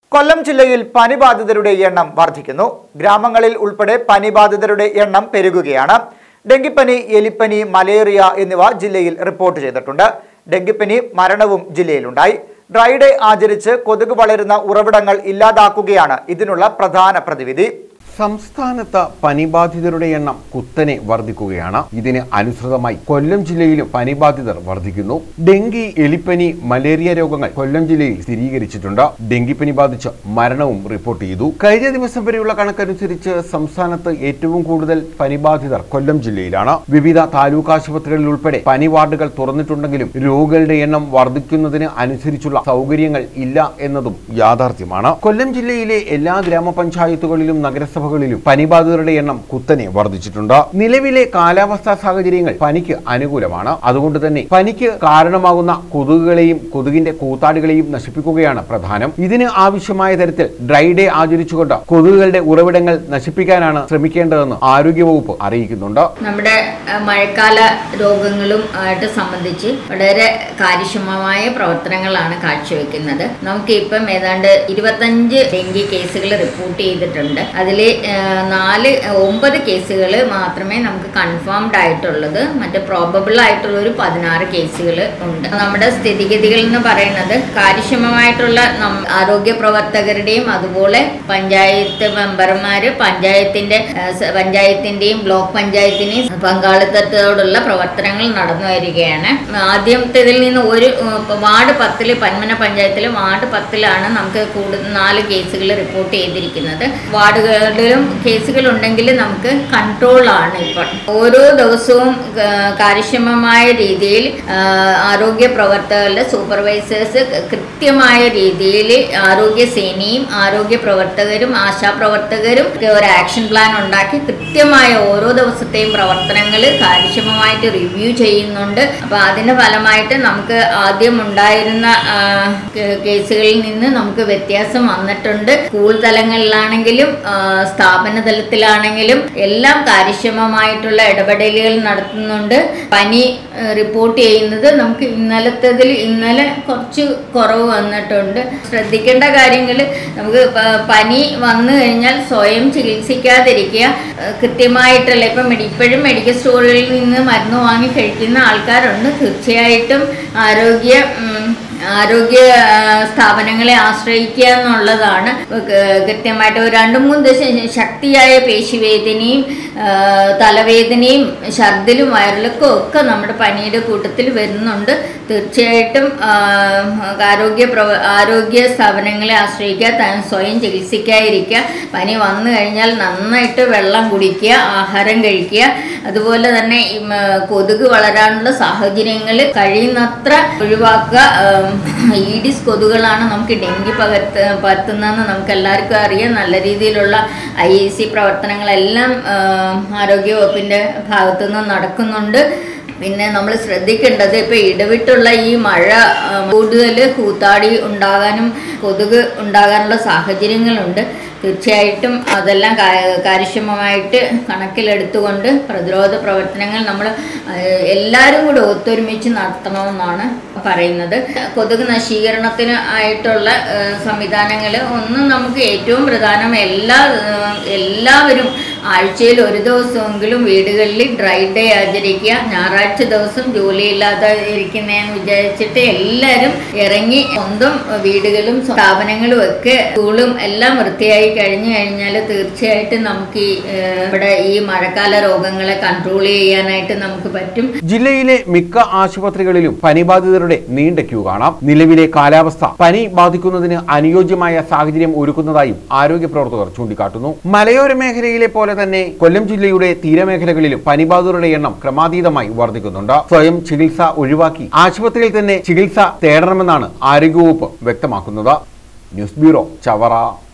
കൊല്ലം ജില്ലയിൽ പനിബാധിതരുടെ എണ്ണം വർദ്ധിക്കുന്നു ഗ്രാമങ്ങളിൽ ഉൾപ്പെടെ പനിബാധിതരുടെ എണ്ണം പെരുകുകയാണ് ഡെങ്കിപ്പനി എലിപ്പനി മലേറിയ എന്നിവ ജില്ലയിൽ റിപ്പോർട്ട് ചെയ്തിട്ടുണ്ട് ഡെങ്കിപ്പനി മരണവും ജില്ലയിലുണ്ടായി ഡ്രൈ ഡേ ആചരിച്ച് കൊതുക് വളരുന്ന ഉറവിടങ്ങൾ ഇല്ലാതാക്കുകയാണ് ഇതിനുള്ള പ്രധാന പ്രതിവിധി സംസ്ഥാനത്ത് പനിബാധിതരുടെ എണ്ണം കുത്തനെ വർദ്ധിക്കുകയാണ് ഇതിന് അനുസൃതമായി കൊല്ലം ജില്ലയിലും പനിബാധിതർ വർദ്ധിക്കുന്നു ഡെങ്കി എലിപ്പനി മലേറിയ രോഗങ്ങൾ കൊല്ലം ജില്ലയിൽ സ്ഥിരീകരിച്ചിട്ടുണ്ട് ഡെങ്കിപ്പനി ബാധിച്ച് മരണവും റിപ്പോർട്ട് ചെയ്തു കഴിഞ്ഞ ദിവസം വരെയുള്ള കണക്കനുസരിച്ച് സംസ്ഥാനത്ത് ഏറ്റവും കൂടുതൽ പനിബാധിതർ കൊല്ലം ജില്ലയിലാണ് വിവിധ താലൂക്ക് ആശുപത്രികളിൽ ഉൾപ്പെടെ പനി വാർഡുകൾ തുറന്നിട്ടുണ്ടെങ്കിലും രോഗികളുടെ എണ്ണം വർദ്ധിക്കുന്നതിന് അനുസരിച്ചുള്ള സൗകര്യങ്ങൾ ഇല്ല എന്നതും യാഥാർത്ഥ്യമാണ് കൊല്ലം ജില്ലയിലെ എല്ലാ ഗ്രാമപഞ്ചായത്തുകളിലും നഗരസഭകളിലും പനിബാധിതരുടെ എണ്ണം കുത്തനെ വർദ്ധിച്ചിട്ടുണ്ട് നിലവിലെ കാലാവസ്ഥാ സാഹചര്യങ്ങൾ പനിക്ക് അനുകൂലമാണ് അതുകൊണ്ട് തന്നെ പനിക്ക് കാരണമാകുന്ന കൊതുകുകളെയും കൊതുകിന്റെ കൂത്താടുകളെയും നശിപ്പിക്കുകയാണ് പ്രധാനം ഇതിന് ആവശ്യമായ തരത്തിൽ ഡ്രൈ ഡേ ആചരിച്ചുകൊണ്ട് കൊതുകുകളുടെ ഉറവിടങ്ങൾ നശിപ്പിക്കാനാണ് ശ്രമിക്കേണ്ടതെന്ന് ആരോഗ്യവകുപ്പ് അറിയിക്കുന്നുണ്ട് നമ്മുടെ അഹ്, മഴക്കാല രോഗങ്ങളും ആയിട്ട് സംബന്ധിച്ച് വളരെ കാര്യക്ഷമമായ പ്രവർത്തനങ്ങളാണ് കാഴ്ചവെക്കുന്നത് നമുക്ക് ഇപ്പം ഏതാണ്ട് ഇരുപത്തഞ്ച് ഡെങ്കി കേസുകൾ റിപ്പോർട്ട് ചെയ്തിട്ടുണ്ട് അതിൽ നാല് ഒമ്പത് കേസുകൾ മാത്രമേ നമുക്ക് കൺഫേംഡ് ആയിട്ടുള്ളത് മറ്റേ പ്രോബബിൾ ആയിട്ടുള്ള ഒരു പതിനാറ് കേസുകൾ ഉണ്ട് നമ്മുടെ സ്ഥിതിഗതികൾ എന്ന് പറയുന്നത് കാര്യക്ഷമമായിട്ടുള്ള നം- ആരോഗ്യ പ്രവർത്തകരുടെയും അതുപോലെ പഞ്ചായത്ത് മെമ്പർമാര് പഞ്ചായത്തിന്റെ ഏഹ്, സ- പഞ്ചായത്തിന്റെയും ബ്ലോക്ക് പഞ്ചായത്തിന്റെയും പങ്കാളിത്തത്തോടുള്ള പ്രവർത്തനങ്ങൾ നടന്നു വരികയാണ് ആദ്യത്തേതിൽ നിന്ന് ഒരു ഏഹ്, ഇപ്പൊ വാർഡ് പത്തില് പന്മന പഞ്ചായത്തിലെ വാർഡ് പത്തിലാണ് നമുക്ക് കൂടുതൽ നാല് കേസുകൾ റിപ്പോർട്ട് ചെയ്തിരിക്കുന്നത് വാർഡുകളിലും കേസുകൾ ഉണ്ടെങ്കിൽ നമുക്ക് കൺട്രോൾ ആണ് ഇപ്പോൾ ഓരോ ദിവസവും ഏഹ്, കാര്യക്ഷമമായ രീതിയിൽ ഏഹ്, ആരോഗ്യ പ്രവർത്തകരുടെ സൂപ്പർവൈസേഴ്സ് കൃത്യമായ രീതിയിൽ ആരോഗ്യ സേനയും ആരോഗ്യ പ്രവർത്തകരും ആശാപ്രവർത്തകരും ഒക്കെ ഒരു ആക്ഷൻ പ്ലാൻ ഉണ്ടാക്കി കൃത്യമായ ഓരോ ദിവസത്തെയും പ്രവർത്തനങ്ങൾ കാര്യക്ഷമമായിട്ട് റിവ്യൂ ചെയ്യുന്നുണ്ട് അപ്പൊ അതിന്റെ ഫലമായിട്ട് നമുക്ക് ആദ്യം ഉണ്ടായിരുന്ന ആ, കേ- കേസുകളിൽ നിന്ന് നമുക്ക് വ്യത്യാസം വന്നിട്ടുണ്ട് സ്കൂൾ തലങ്ങളിലാണെങ്കിലും ആ, സ്ഥാപന തലത്തിലാണെങ്കിലും എല്ലാം കാര്യക്ഷമമായിട്ടുള്ള ഇടപെടലുകൾ നടത്തുന്നുണ്ട് പനി ആ, റിപ്പോർട്ട് ചെയ്യുന്നത് നമുക്ക് ഇന്നലത്തതിൽ ഇന്നലെ കുറച്ച് കുറവ് വന്നിട്ടുണ്ട് ശ്രദ്ധിക്കേണ്ട കാര്യങ്ങൾ നമുക്ക് പ- പനി വന്നു കഴിഞ്ഞാൽ സ്വയം ചികിത്സിക്കാതിരിക്കുക ആ, കൃത്യമായിട്ടുള്ള ഇപ്പം മെഡി ഇപ്പോഴും മെഡിക്കൽ സ്റ്റോറുകളിൽ നിന്ന് മരുന്ന് വാങ്ങി കഴിക്കുന്ന ആൾക്കാരുണ്ട് തീർച്ചയായിട്ടും ആരോഗ്യ ഉം, ആരോഗ്യ ആ, സ്ഥാപനങ്ങളെ ആശ്രയിക്കുക എന്നുള്ളതാണ് ക- കൃത്യമായിട്ട് ഒരു രണ്ട് മൂന്ന് ദിവസം ശക്തിയായ പേശിവേദനയും ആ, തലവേദനയും ഛർദിലും വയറിളക്കും ഒക്കെ നമ്മുടെ പനിയുടെ കൂട്ടത്തിൽ വരുന്നുണ്ട് തീർച്ചയായിട്ടും ആ, ആരോഗ്യ പ്രവ ആരോഗ്യ സ്ഥാപനങ്ങളെ ആശ്രയിക്കുക ത- സ്വയം ചികിത്സിക്കാതിരിക്കുക പനി വന്നു കഴിഞ്ഞാൽ നന്നായിട്ട് വെള്ളം കുടിക്കുക ആഹാരം കഴിക്കുക അതുപോലെ തന്നെ ഈ മ, കൊതുക് വളരാനുള്ള സാഹചര്യങ്ങൾ കഴിയുന്നത്ര ഒഴിവാക്കുക ആം, ഈഡിസ് കൊതുകുകളാണ് നമുക്ക് ഡെങ്കി പകർത്ത് പരത്തുന്നതെന്ന് നമുക്ക് എല്ലാവർക്കും അറിയാം നല്ല രീതിയിലുള്ള ഐ ഇ സി പ്രവർത്തനങ്ങളെല്ലാം ആം, ആരോഗ്യവകുപ്പിൻ്റെ ഭാഗത്തുനിന്ന് നടക്കുന്നുണ്ട് പിന്നെ നമ്മൾ ശ്രദ്ധിക്കേണ്ടത് ഇപ്പൊ ഇടവിട്ടുള്ള ഈ മഴ ആ, കൂടുതൽ കൂത്താടി ഉണ്ടാകാനും കൊതുക് ഉണ്ടാകാനുള്ള സാഹചര്യങ്ങളുണ്ട് തീർച്ചയായിട്ടും അതെല്ലാം കാ- കാര്യക്ഷമമായിട്ട് കണക്കിലെടുത്തുകൊണ്ട് പ്രതിരോധ പ്രവർത്തനങ്ങൾ നമ്മൾ എല്ലാവരും കൂടെ ഒത്തൊരുമിച്ച് നടത്തണമെന്നാണ് പറയുന്നത് കൊതുക് നശീകരണത്തിന് ആയിട്ടുള്ള സംവിധാനങ്ങൾ ഒന്ന് നമുക്ക് ഏറ്റവും പ്രധാനം എല്ലാ ആ, എല്ലാവരും ആഴ്ചയിൽ ഒരു ദിവസമെങ്കിലും വീടുകളിൽ ഡ്രൈ ഡേ ആചരിക്കുക ഞായറാഴ്ച ദിവസം ജോലിയില്ലാതെ ഇരിക്കുന്നതെന്ന് വിചാരിച്ചിട്ട് എല്ലാവരും ഇറങ്ങി സ്വന്തം വീടുകളും സ്ഥാപനങ്ങളും ഒക്കെ സ്കൂളും എല്ലാം വൃത്തിയായി കഴിഞ്ഞു കഴിഞ്ഞാൽ തീർച്ചയായിട്ടും നമുക്ക് ഈ ഏഹ്, ഇവിടെ ഈ മഴക്കാല രോഗങ്ങളെ കൺട്രോൾ ചെയ്യാനായിട്ട് നമുക്ക് പറ്റും ജില്ലയിലെ മിക്ക ആശുപത്രികളിലും പനിബാധിതരുടെ നീണ്ട ക്യൂ കാണാം നിലവിലെ കാലാവസ്ഥ പനി ബാധിക്കുന്നതിന് അനുയോജ്യമായ സാഹചര്യം ഒരുക്കുന്നതായും ആരോഗ്യ പ്രവർത്തകർ ചൂണ്ടിക്കാട്ടുന്നു മലയോര മേഖലയിലെ പോലെ തന്നെ കൊല്ലം ജില്ലയുടെ തീരമേഖലകളിലും പനിബാധിതരുടെ എണ്ണം ക്രമാതീതമായി വർദ്ധിക്കുന്നുണ്ട് സ്വയം ചികിത്സ ഒഴിവാക്കി ആശുപത്രിയിൽ തന്നെ ചികിത്സ തേടണമെന്നാണ് ആരോഗ്യവകുപ്പ് വ്യക്തമാക്കുന്നത് ന്യൂസ് ബ്യൂറോ ചവറ